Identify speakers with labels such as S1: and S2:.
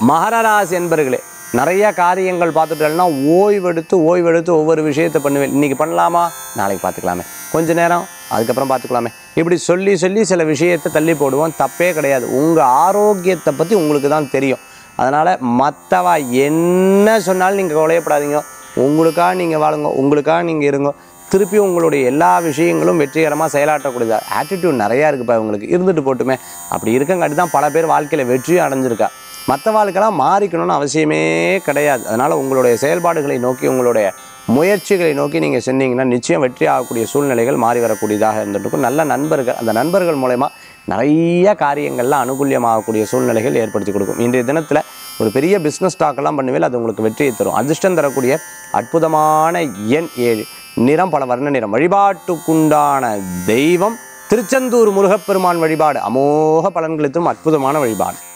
S1: மகர ராசி என்பர்களே நிறைய காரியங்கள் பார்த்துட்டேன்னா ஓய்வெடுத்து ஓய்வெடுத்து ஒவ்வொரு விஷயத்தை பண்ணுவேன் இன்னைக்கு பண்ணலாமா நாளைக்கு பார்த்துக்கலாமே கொஞ்ச நேரம் அதுக்கப்புறம் பார்த்துக்கலாமே இப்படி சொல்லி சொல்லி சில விஷயத்தை தள்ளி போடுவோம் தப்பே கிடையாது உங்கள் ஆரோக்கியத்தை பற்றி உங்களுக்கு தான் தெரியும் அதனால் மற்றவா என்ன சொன்னாலும் நீங்கள் கவலையப்படாதீங்க உங்களுக்காக நீங்கள் வாழுங்க உங்களுக்காக நீங்கள் இருங்க திருப்பி உங்களுடைய எல்லா விஷயங்களும் வெற்றிகரமாக செயலாற்றக்கூடியதா ஆட்டிடியூட் நிறையா இருக்குப்பா இவங்களுக்கு இருந்துட்டு போட்டுமே அப்படி இருக்கங்காட்டி தான் பல பேர் வாழ்க்கையில் வெற்றியும் அடைஞ்சிருக்கா மற்ற வாழ்க்கைலாம் மாறிக்கணும்னு அவசியமே கிடையாது அதனால் உங்களுடைய செயல்பாடுகளை நோக்கி உங்களுடைய முயற்சிகளை நோக்கி நீங்கள் செஞ்சீங்கன்னா நிச்சயம் வெற்றி ஆகக்கூடிய சூழ்நிலைகள் மாறி வரக்கூடியதாக இருந்துட்டு நல்ல நண்பர்கள் அந்த நண்பர்கள் மூலயமா நிறைய காரியங்கள்லாம் அனுகூல்யமாகக்கூடிய சூழ்நிலைகள் ஏற்படுத்தி கொடுக்கும் இன்றைய தினத்தில் ஒரு பெரிய பிஸ்னஸ் ஸ்டாக்கெல்லாம் பண்ணுவேல் அது உங்களுக்கு வெற்றியை தரும் அதிர்ஷ்டம் தரக்கூடிய அற்புதமான எண் ஏழு நிறம் பல வர்ண நிறம் வழிபாட்டுக்குண்டான தெய்வம் திருச்செந்தூர் முருகப்பெருமான் வழிபாடு அமோக பலன்களை தரும் அற்புதமான வழிபாடு